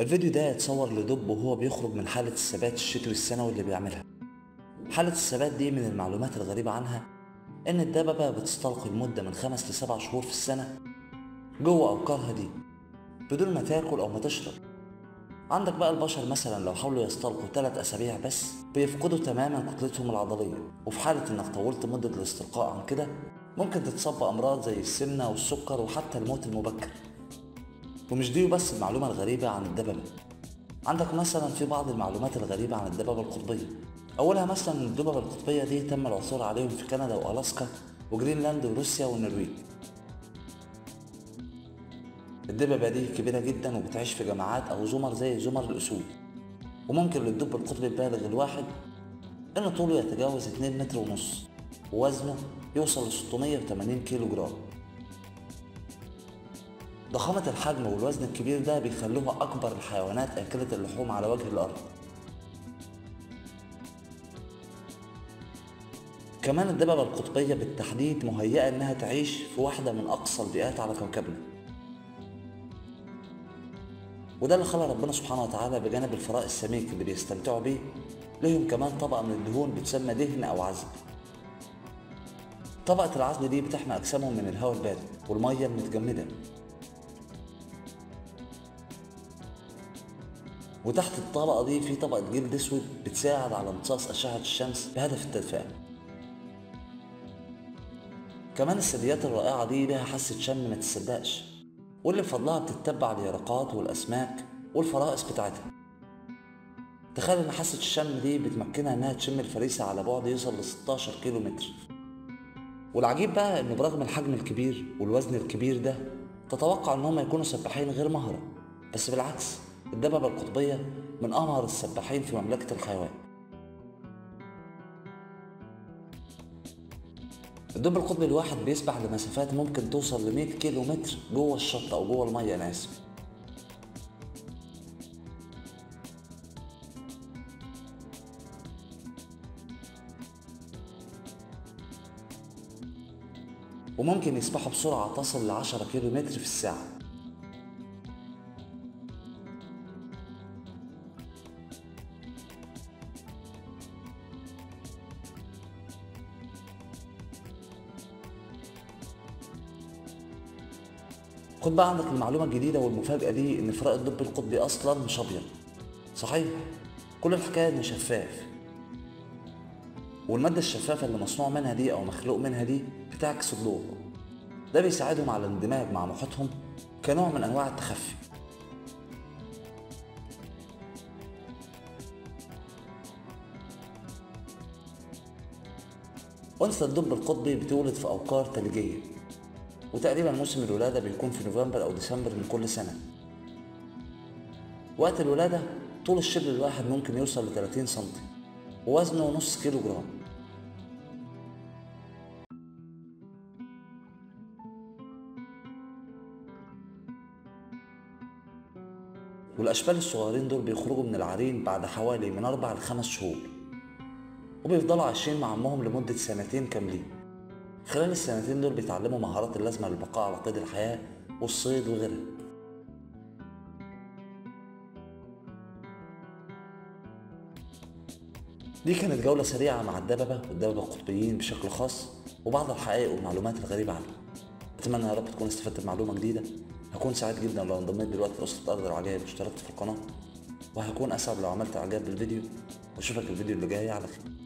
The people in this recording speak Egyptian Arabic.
الفيديو ده اتصور لدب وهو بيخرج من حالة الثبات الشتوي السنوي اللي بيعملها حالة الثبات دي من المعلومات الغريبة عنها إن الدببة بتستلقي لمدة من خمس لسبع شهور في السنة جوه أبقارها دي بدون ما تاكل أو ما تشرب عندك بقى البشر مثلا لو حاولوا يستلقوا ثلاث أسابيع بس بيفقدوا تماما كتلتهم العضلية وفي حالة إنك طولت مدة الاستلقاء عن كده ممكن تتصاب بأمراض زي السمنة والسكر وحتى الموت المبكر ومش دي بس المعلومة الغريبة عن الدببة عندك مثلا في بعض المعلومات الغريبة عن الدببة القطبية أولها مثلا إن الدببة القطبية دي تم العثور عليهم في كندا وألاسكا وجرينلاند وروسيا والنرويج الدببة دي كبيرة جدا وبتعيش في جماعات أو زمر زي زمر الأسود وممكن للدب القطبي البالغ الواحد إن طوله يتجاوز 2 متر ونص ووزنه يوصل ل 680 كيلو جرام ضخامة الحجم والوزن الكبير ده بيخلوها أكبر الحيوانات آكلة اللحوم على وجه الأرض كمان الدببة القطبية بالتحديد مهيئة إنها تعيش في واحدة من أقصى البيئات على كوكبنا وده اللي خلى ربنا سبحانه وتعالى بجانب الفراء السميك اللي بيستمتعوا بيه لهم كمان طبقة من الدهون بتسمى دهن أو عزل طبقة العزل دي بتحمي أجسامهم من الهواء البارد والمية المتجمدة وتحت الطبقة دي في طبقة جلد أسود بتساعد على امتصاص أشعة الشمس بهدف التدفئة كمان الثدييات الرائعة دي لها حاسة شم ما تصدقش واللي بفضلها بتتبع اليرقات والأسماك والفرائس بتاعتها تخيل إن حاسة الشم دي بتمكنها إنها تشم الفريسة على بعد يوصل ل 16 كيلو متر والعجيب بقى إن برغم الحجم الكبير والوزن الكبير ده تتوقع إن هم يكونوا سباحين غير مهرة بس بالعكس الدببة القطبية من أمهر السباحين في مملكة الحيوان الدب القطبي الواحد بيسبح لمسافات ممكن توصل ل 100 كيلو متر جوه الشط أو جوه المية أنا آسف وممكن يسبحوا بسرعة تصل ل 10 كيلو متر في الساعة خد بقى عندك المعلومة الجديدة والمفاجأة دي إن فراء الدب القطبي أصلا مش أبيض صحيح كل الحكاية إنه شفاف والمادة الشفافة اللي مصنوع منها دي أو مخلوق منها دي بتعكس الضوء ده بيساعدهم على الاندماج مع محيطهم كنوع من أنواع التخفي أنثى الدب القطبي بتولد في أوقار ثلجية وتقريبا موسم الولادة بيكون في نوفمبر أو ديسمبر من كل سنة وقت الولادة طول الشبل الواحد ممكن يوصل ل 30 سنتي ووزنه نص كيلو جرام والأشبال الصغيرين دول بيخرجوا من العرين بعد حوالي من أربع لخمس شهور وبيفضلوا عايشين مع أمهم لمدة سنتين كاملين خلال السنتين دول بيتعلموا مهارات اللازمة للبقاء على قيد الحياة والصيد وغيرها دي كانت جولة سريعة مع الدببة والدببة القطبيين بشكل خاص وبعض الحقائق والمعلومات الغريبة عنهم أتمنى يا رب تكون استفدت بمعلومة جديدة هكون سعيد جدا لو انضميت دلوقتي لأسرة أرض العجائب واشتركت في القناة وهكون أسعد لو عملت إعجاب بالفيديو وأشوفك الفيديو اللي جاي على خير